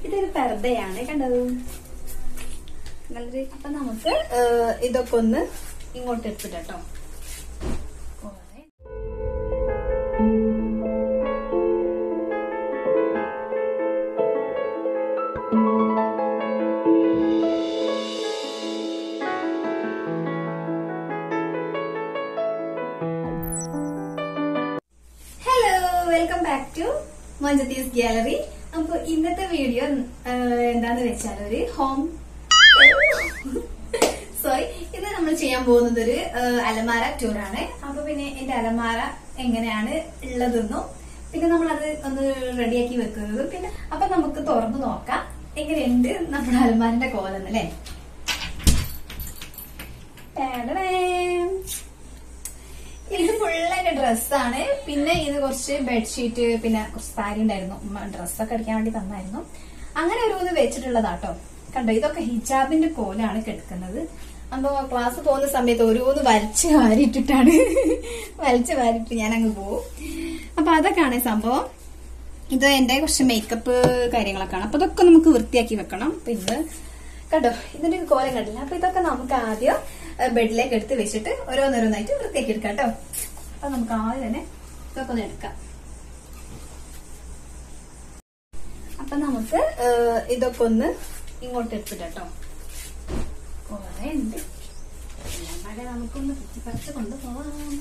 ഇതൊരു പർദ്ദയാണ് കണ്ടത് നല്ലൊരു അപ്പൊ നമുക്ക് ഏഹ്, ഇതൊക്കെ ഒന്ന് ഇങ്ങോട്ട് എടുത്തിട്ടോ hello welcome back to Manjathi's gallery അപ്പൊ ഇന്നത്തെ വീഡിയോ എന്താന്ന് വെച്ചാൽ ഒരു ഹോം സോറി ഇത് നമ്മൾ ചെയ്യാൻ പോകുന്നത് ഒരു ഏഹ്, അലമാര ടൂർ ആണ് അപ്പൊ പിന്നെ എന്റെ അലമാര എങ്ങനെയാണ് ഉള്ളതെന്നും പിന്നെ നമ്മൾ അത് ഒന്ന് റെഡിയാക്കി വെക്കുന്നതും പിന്നെ അപ്പൊ നമുക്ക് തുറന്നു നോക്കാം എങ്ങനെയുണ്ട് നമ്മുടെ അലമാരന്റെ കോലെന്ന് അല്ലേ ടാഡടേം. ഇത് ഫുള്ള് എന്റെ ഡ്രസ്സാണ് പിന്നെ ഇത് കുറച്ച് ബെഡ്ഷീറ്റ് പിന്നെ കുറച്ച് സാരി ഉണ്ടായിരുന്നു ഉമ്മ ഡ്രസ്സൊക്കെ അടിക്കാൻ വേണ്ടി തന്നായിരുന്നു അങ്ങനെ ഓരോന്ന് വെച്ചിട്ടുള്ളതാട്ടോ കണ്ടോ ഇതൊക്കെ ഹിജാബിന്റെ പോലാണ് കിടക്കുന്നത് അപ്പൊ ക്ലാസ് പോകുന്ന സമയത്ത് ഓരോന്ന് വലിച്ചു വാരിയിട്ടിട്ടാണ് വലിച്ചു വാരിയിട്ട് ഞാൻ അങ്ങ് പോവും അപ്പൊ അതൊക്കെയാണ് സംഭവം ഇത് എന്റെ കുറച്ച് മേക്കപ്പ് കാര്യങ്ങളൊക്കെയാണ് അപ്പൊ ഇതൊക്കെ നമുക്ക് വൃത്തിയാക്കി വെക്കണം അപ്പൊ ഇത് കണ്ടോ ഇതിന്റെ ഒരു കോലം കണ്ടില്ല അപ്പൊ ഇതൊക്കെ നമുക്ക് ആദ്യം ഏഹ്, ബെഡിലേക്ക് എടുത്ത് വെച്ചിട്ട് ഓരോന്നോരോന്നായിട്ട് വൃത്തിയാക്കി എടുക്കാം കേട്ടോ അപ്പൊ നമുക്ക് ആദ്യം തന്നെ ഇതൊക്കെ ഒന്ന് എടുക്കാം അപ്പൊ നമുക്ക് ഏഹ്, ഇതൊക്കെ ഒന്ന് ഇങ്ങോട്ട് എടുത്തിട്ടോ കൊറേ ഉണ്ട് എല്ലാം കൂടെ നമുക്കൊന്ന് കുത്തിപ്പറിച്ച് കൊണ്ടുപോവാം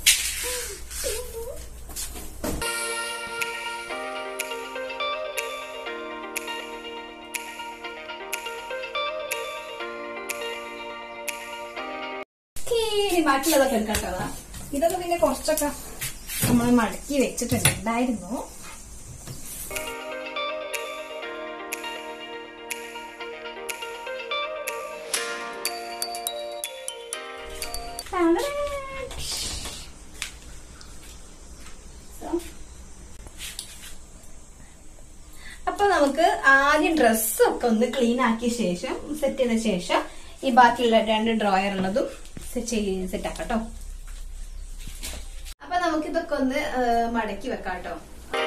ഈ ബാക്കിയുള്ളതൊക്കെ എടുക്കാം കേട്ടോ അതാ. ഇതൊക്കെ പിന്നെ കുറച്ചൊക്കെ നമ്മൾ മടക്കി വെച്ചിട്ടുണ്ടായിരുന്നു അപ്പൊ നമുക്ക് ആദ്യം ഡ്രസ്സൊക്കെ ഒന്ന് ക്ലീൻ ആക്കിയ ശേഷം സെറ്റ് ചെയ്ത ശേഷം ഈ ബാക്കിയുള്ള രണ്ട് ഡ്രോയർ ഉള്ളതും സെറ്റ് ആക്കാം കേട്ടോ അപ്പൊ നമുക്ക് ഇതൊക്കെ ഒന്ന് ആ, മടക്കി വെക്കാം കേട്ടോ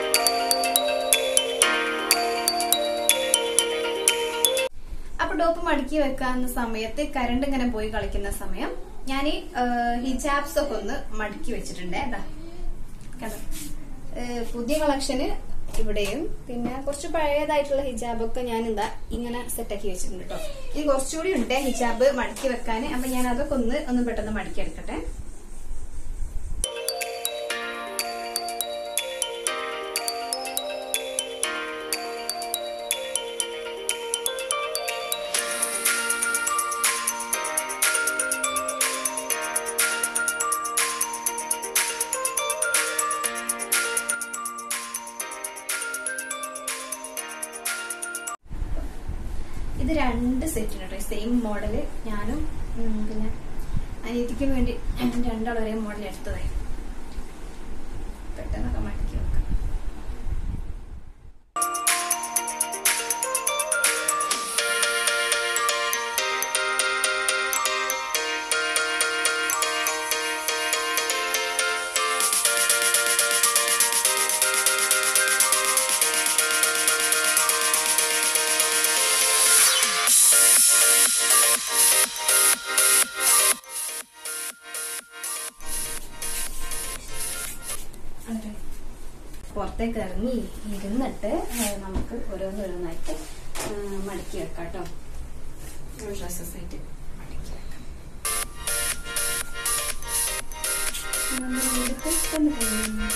അപ്പൊ ടോപ്പ് മടക്കി വെക്കാവുന്ന സമയത്ത് കറണ്ട് ഇങ്ങനെ പോയി കളിക്കുന്ന സമയം ഞാൻ ഈ ഹിജാബ്സ് ഒക്കെ ഒന്ന് മടക്കി വെച്ചിട്ടുണ്ട് എന്താ കണ്ടോ ഏഹ് പുതിയ കളക്ഷന് ഇവിടെയും പിന്നെ കുറച്ച് പഴയതായിട്ടുള്ള ഹിജാബൊക്കെ ഞാൻ എന്താ ഇങ്ങനെ സെറ്റാക്കി വെച്ചിട്ടുണ്ട് കേട്ടോ ഇത് കുറച്ചുകൂടി ഉണ്ട് ഹിജാബ് മടക്കി വെക്കാൻ അപ്പൊ ഞാൻ അതൊക്കെ ഒന്ന് ഒന്ന് പെട്ടെന്ന് മടക്കി എടുക്കട്ടെ ഇത് രണ്ട് സെറ്റ് കേട്ടോ സെയിം മോഡല് ഞാനും ഉം, പിന്നെ അനിയത്തിക്കും വേണ്ടി രണ്ടാളും ഒരേ മോഡൽ എടുത്തതായി പെട്ടെന്നൊക്കെ മടക്കി വെക്കാം എന്നിട്ട് പുറത്തേക്ക് ഇറങ്ങി ഇരുന്നിട്ട് ഏഹ്, നമുക്ക് ഓരോന്നോരോന്നായിട്ട് ഏഹ്, മടക്കി വെക്കാം കേട്ടോ ഡ്രസ്സസ് ആയിട്ട് മടക്കി വെക്കാം നമ്മൾ നേരത്തെ ഒന്ന് കഴിഞ്ഞു.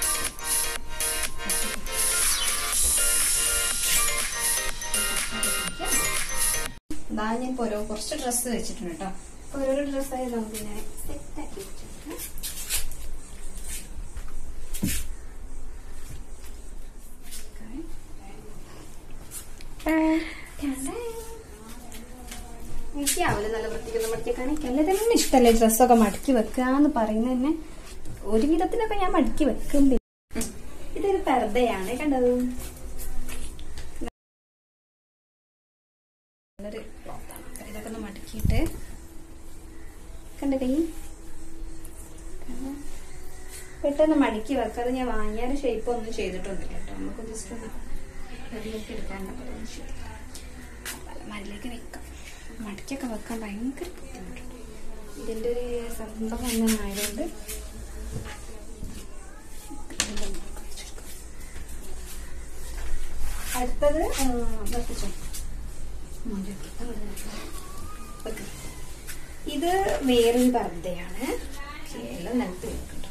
ഇതാ ഞാൻ ഇപ്പൊ ഓരോ കുറച്ച് ഡ്രസ്സ് വെച്ചിട്ടുണ്ട് കേട്ടോ അപ്പൊ ഓരോരോ ഡ്രസ്സായി നമുക്ക് ഇങ്ങനെ സെറ്റ് ആക്കി വെച്ചിട്ടുണ്ട് എനിക്കാവില്ല നല്ല വൃത്തിക്കുന്ന മടക്കിയൊക്കെ എനിക്ക് തന്നെ ഇഷ്ടമല്ലേ ഡ്രസ്സൊക്കെ മടക്കി വെക്കാന്ന് പറയുന്നത് തന്നെ ഒരു വിധത്തിലൊക്കെ ഞാൻ മടക്കി വെക്കും പിന്നെ. ഇതൊരു പർദ്ദയാണ് കണ്ടത് നല്ലൊരു ക്ലോത്താണ് ഇതൊക്കെ ഒന്ന് മടക്കിയിട്ട് കണ്ട കൈ കണ്ടോ? പെട്ടെന്ന് മടക്കി വെക്കാതെ ഞാൻ വാങ്ങിയാലും ഷേപ്പ് ഒന്നും ചെയ്തിട്ടൊന്നുമില്ല കേട്ടോ നമുക്ക് ജസ്റ്റ് ഒന്ന് അതിലേക്ക് എടുക്കാനുണ്ട് അലമാരിലേക്ക് വെക്കാം മടക്കിയൊക്കെ വെക്കാൻ ഭയങ്കര ബുദ്ധിമുട്ടുണ്ട് ഇതിന്റെ ഒരു സംഭവം ഒന്നും ആയതുകൊണ്ട് അടുത്തത് ആ, വെപ്പിച്ചോ. ഉം, വെക്ക്. വെക്ക്. ഇത് വേറൊരു പർദ്ദയാണ് എല്ലാം നിലത്ത് വെക്കണ്ട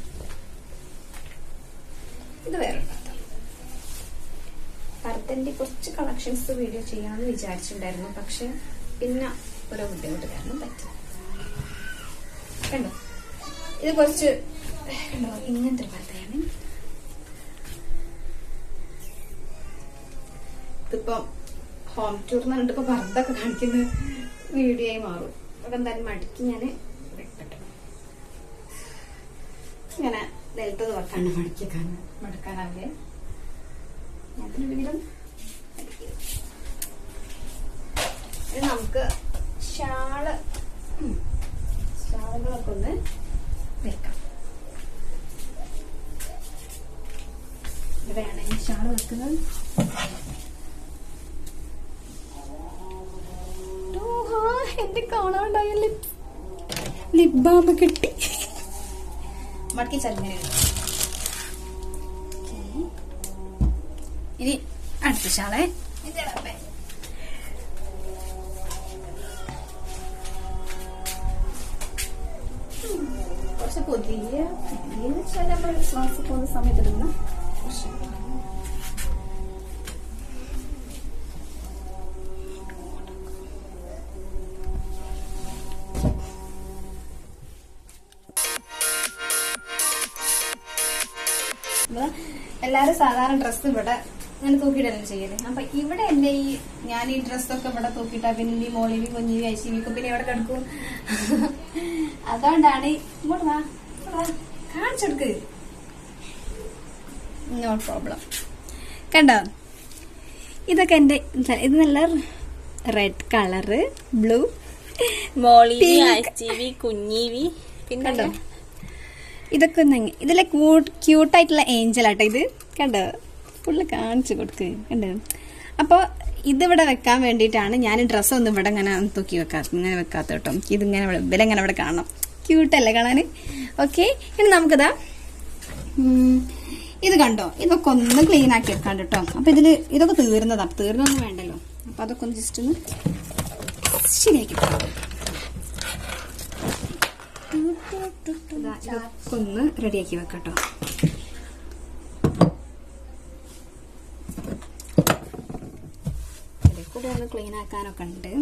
ഇത് വേറൊരു പർദ്ദ പർദ്ദന്റെ കുറച്ച് കളക്ഷൻസ് വീഡിയോ ചെയ്യാമെന്ന് വിചാരിച്ചിട്ടുണ്ടായിരുന്നു പക്ഷെ പിന്നെ ഓരോ ബുദ്ധിമുട്ട് കാരണം പറ്റില്ല കണ്ടോ ഇത് കുറച്ച് കണ്ടോ ഇങ്ങനത്തെ ഒരു പർദ്ദയാണ് ഇതിപ്പം ഹോം ടൂർ എന്ന് പറഞ്ഞിട്ട് ഇപ്പൊ പർദ്ദൊക്കെ കാണിക്കുന്ന വീഡിയോ ആയി മാറും അപ്പൊ എന്തായാലും മടക്കി ഞാൻ വെക്കട്ടെ ഇങ്ങനെ നിലത്തത് വെക്കാണ്ട് മടക്കി മടക്കാനാവില്ല അതിന് വീടും ഇത് നമുക്ക് ഷാള് ഉം, ഷാളുകളൊക്കെ ഒന്ന് വെക്കാം ഇവിടെയാണ് ഈ ഷാള് വെക്കുന്നത് ഓഹാ, എന്റെ കാണാണ്ടായ ലിപ് ലിപ് ബാം കിട്ടി മടക്കി ചങ്ങനെ ഇനി അടുത്ത ഷാളെ ഇതേ കുറച്ച് പുതിയ പുതിയ വെച്ചാൽ നമ്മൾ ക്ലാസ്സിൽ പോകുന്ന സമയത്ത് ഇടുന്ന കുറച്ച് അപ്പൊ എല്ലാരും സാധാരണ ഡ്രസ്സ് ഇവിടെ ഇങ്ങനെ തൂക്കിയിടല്ലേ ചെയ്യല് അപ്പൊ ഇവിടെ എന്റെ ഈ ഞാൻ ഈ ഡ്രസ്സൊക്കെ ഇവിടെ തൂക്കിയിട്ടാ പിന്നെ ഈ മോളിവി കുഞ്ഞിവി ഐശിവിക്കും പിന്നെ എവിടെ കിടക്കും അതുകൊണ്ടാണ് ഈ- ഇങ്ങോട്ട് വാ ഇങ്ങോട്ട് വാ. കാണിച്ചെടുക്ക് നോ പ്രോബ്ലം കണ്ടോ ഇതൊക്കെ എന്റെ ഇത് നല്ല റെഡ് കളറ് ബ്ലൂ മോളിവി Pink. അച്ചിവി കുഞ്ഞിവി പിന്നെ കണ്ടോ ഇതൊക്കെ ഒന്ന് അങ്ങ് ഇതിലെ ക്യൂട്ടായിട്ടുള്ള ഏഞ്ചൽ ആട്ടോ ഇത് കണ്ടോ ഫുള്ള് കാണിച്ചു കൊടുക്ക് കണ്ടോ അപ്പോൾ ഇതിവിടെ വെക്കാൻ വേണ്ടിയിട്ടാണ് ഞാൻ ഡ്രസ്സ് ഒന്നും ഇവിടെ ഇങ്ങനെ തൂക്കി വെക്കാത്ത ഇങ്ങനെ വെക്കാത്ത കേട്ടോ ഇതിങ്ങനെ ഇവിടെ ഇവരെങ്ങനെ ഇവിടെ കാണണം ക്യൂട്ടല്ലേ കാണാൻ ഓക്കെ ഇനി നമുക്കിതാ ഉം, ഇത് കണ്ടോ ഇതൊക്കെ ഒന്ന് ക്ലീൻ ആക്കി വെക്കാൻ കേട്ടോ അപ്പൊ ഇതില് ഇതൊക്കെ തീർന്നതാ തീർന്നൊന്നും വേണ്ടല്ലോ അപ്പൊ അതൊക്കെ ഒന്ന് ജസ്റ്റ് ഒന്ന് ശരിയാക്കി വെക്കാം. ഇതാ, ഇതൊക്കെ ഒന്ന് റെഡിയാക്കി വെക്കട്ടോ ഇതിൽ കൂടെ ഒന്ന് ക്ലീൻ ആക്കാനൊക്കെ ഉണ്ട്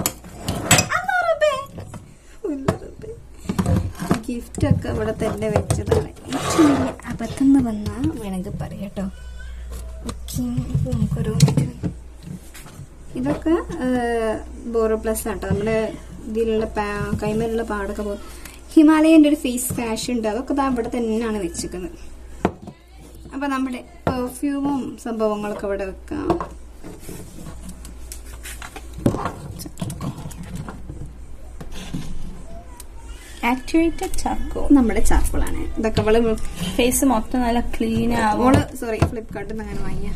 ഗിഫ്റ്റ് ഒക്കെ ഇവിടെ തന്നെ വെച്ചതാണ് ഏറ്റവും വലിയ അബദ്ധം എന്ന് വന്നാൽ വേണമെങ്കിൽ പറയാട്ടോ ഓക്കെ നമുക്കൊരു ഇതൊക്കെ ബോറോ പ്ലസ് ആട്ടോ നമ്മുടെ ഇതിലുള്ള പാ- കൈമേലുള്ള പാടൊക്കെ പോ ഹിമാലയന്റെ ഒരു ഫേസ് വാഷ് ഉണ്ട് അതൊക്കെ ദാ ഇവിടെ തന്നെയാണ് വെച്ചിരിക്കുന്നത് അപ്പൊ നമ്മുടെ പെർഫ്യൂമും സംഭവങ്ങളൊക്കെ ഇവിടെ വെക്കാം ആക്ടിവേറ്റഡ് ചാക്കോ നമ്മുടെ ചാർക്കോളാണ് ഇതൊക്കെ അവള് ഫേസ് മൊത്തം നല്ല ക്ലീൻ ആവും അവള് സോറി ഫ്ലിപ്കാർട്ടിൽ നിന്ന് അങ്ങനെ വാങ്ങിയ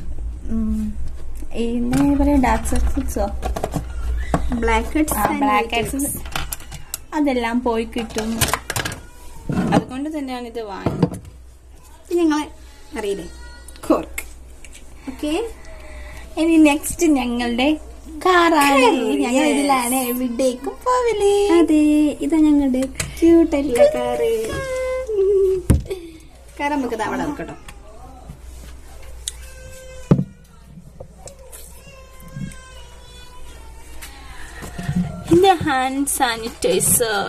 എന്താ പറയാ ഡാർക്ക് സർക്കിൾസോ ബ്ലാക്ക് ബ്ലാക്ക് ഹെഡ്സ് അതെല്ലാം പോയി കിട്ടും അതുകൊണ്ട് തന്നെയാണ് ഇത് വാങ്ങിയത് ഞങ്ങളെ അറിയില്ലേ കോർക്ക് ഓക്കെ ഇനി നെക്സ്റ്റ് ഞങ്ങളുടെ കാറാണ് Car, ഞങ്ങൾ yes. ഇതിലാണ് എവിടേക്കും പോവല് അതെ ഇതാ ഞങ്ങളുടെ ക്യൂട്ടായിട്ടുള്ള കാറ് കാർ നമുക്ക് ഇത് അവിടെ വെക്കട്ടോ പിന്നെ ഹാൻഡ് സാനിറ്റൈസർ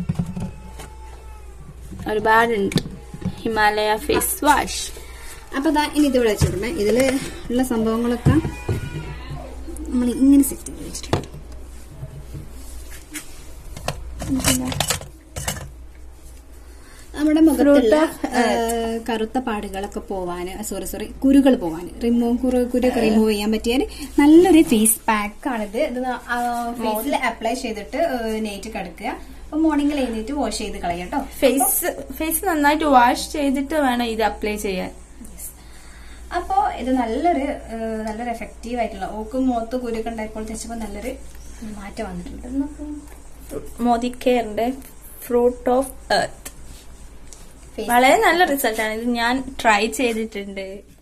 ഒരുപാടുണ്ട് ഹിമാലയ ഫേസ് വാഷ് അപ്പൊ ദാ ഇനി ഇത് ഇവിടെ വെച്ചിട്ടുണ്ട് ഇതില് ഉള്ള സംഭവങ്ങളൊക്കെ നമ്മൾ ഇങ്ങനെ സെറ്റ് ചെയ്ത് വെച്ചിട്ടുണ്ട് നമ്മുടെ മുഖത്തുള്ള ആ, കറുത്ത പാടുകളൊക്കെ പോവാന് സോറി സോറി കുരുകൾ പോവാന് റിമൂവ് കുറു കുരുക്കെ റിമൂവ് ചെയ്യാൻ പറ്റിയ നല്ലൊരു ഫേസ് പാക്ക് ആണിത് ഇത് ഫേസിൽ അപ്ലൈ ചെയ്തിട്ട് നെയ്റ്റ് കിടക്കുക അപ്പൊ മോർണിംഗിൽ എഴുന്നേറ്റ് വാഷ് ചെയ്ത് കളയാട്ടോ ഫേസ് ഫേസ് നന്നായിട്ട് വാഷ് ചെയ്തിട്ട് വേണം ഇത് അപ്ലൈ ചെയ്യാൻ അപ്പോ ഇത് നല്ലൊരു ഏഹ്, നല്ലൊരു എഫക്റ്റീവ് ആയിട്ടുള്ള ഓക്കും മുഖത്ത് കുരുക്കെ ഉണ്ടായപ്പോൾ തെച്ചപ്പോൾ നല്ലൊരു മാറ്റം വന്നിട്ടുണ്ട് ഇത് നോക്കൂ. മോദി കെയറിന്റെ ഫ്രൂട്ട് ഓഫ് എർത്ത് Face വളരെ നല്ല റിസൾട്ട് ആണ് ഇത് ഞാൻ ട്രൈ ചെയ്തിട്ടുണ്ട്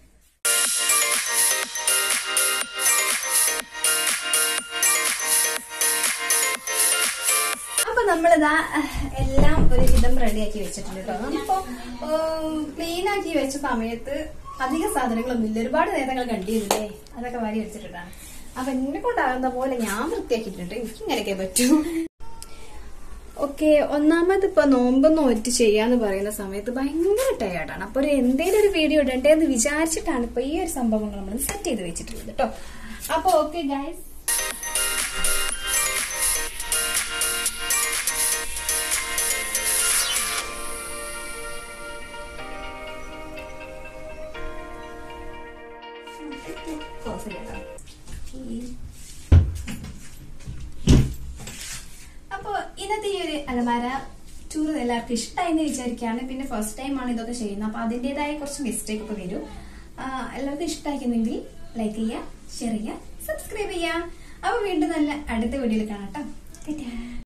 അപ്പൊ നമ്മളിതാ അഹ്, എല്ലാം ഒരുവിധം റെഡിയാക്കി വെച്ചിട്ടുണ്ട് കേട്ടോ നമ്മളിപ്പോ ക്ലീൻ ആക്കി വെച്ച സമയത്ത് അധിക സാധനങ്ങളൊന്നും ഇല്ല ഒരുപാട് നേരങ്ങൾ കണ്ടിരുന്നില്ലേ അതൊക്കെ വാരി വെച്ചിട്ടുണ്ടാണ് അപ്പൊ എന്നെ കൊണ്ടാകുന്ന പോലെ ഞാൻ വൃത്തിയാക്കിയിട്ടുണ്ട് എനിക്ക് ഇങ്ങനെയൊക്കെ പറ്റൂ ഓക്കെ ഒന്നാമത് ഇപ്പൊ നോമ്പ് നോറ്റ് ചെയ്യാന്ന് പറയുന്ന സമയത്ത് ഭയങ്കര ടയേർഡാണ് അപ്പൊ ഒരു എന്തേലും ഒരു വീഡിയോ ഇടണ്ടേ എന്ന് വിചാരിച്ചിട്ടാണ് ഇപ്പൊ ഈ ഒരു സംഭവങ്ങൾ നമ്മൾ സെറ്റ് ചെയ്ത് വെച്ചിട്ടുള്ളത് കേട്ടോ അപ്പൊ ഓക്കെ ഗൈസ് ക്ലോസ് ചെയ്യാം അപ്പൊ ഇന്നത്തെ ഈ ഒരു അലമാര ടൂർ എല്ലാവർക്കും ഇഷ്ടമായി എന്ന് വിചാരിക്കുകയാണ് പിന്നെ ഫസ്റ്റ് ടൈം ആണ് ഇതൊക്കെ ചെയ്യുന്നത് അപ്പൊ അതിന്റേതായ കുറച്ച് മിസ്റ്റേക്ക് ഒക്കെ വരും ആ, എല്ലാവർക്കും ഇഷ്ടമാക്കുന്നെങ്കിൽ ലൈക്ക് ചെയ്യുക ഷെയർ ചെയ്യുക സബ്സ്ക്രൈബ് ചെയ്യുക അപ്പൊ വീണ്ടും നല്ല അടുത്ത വീഡിയോയിൽ കാണാം കേട്ടോ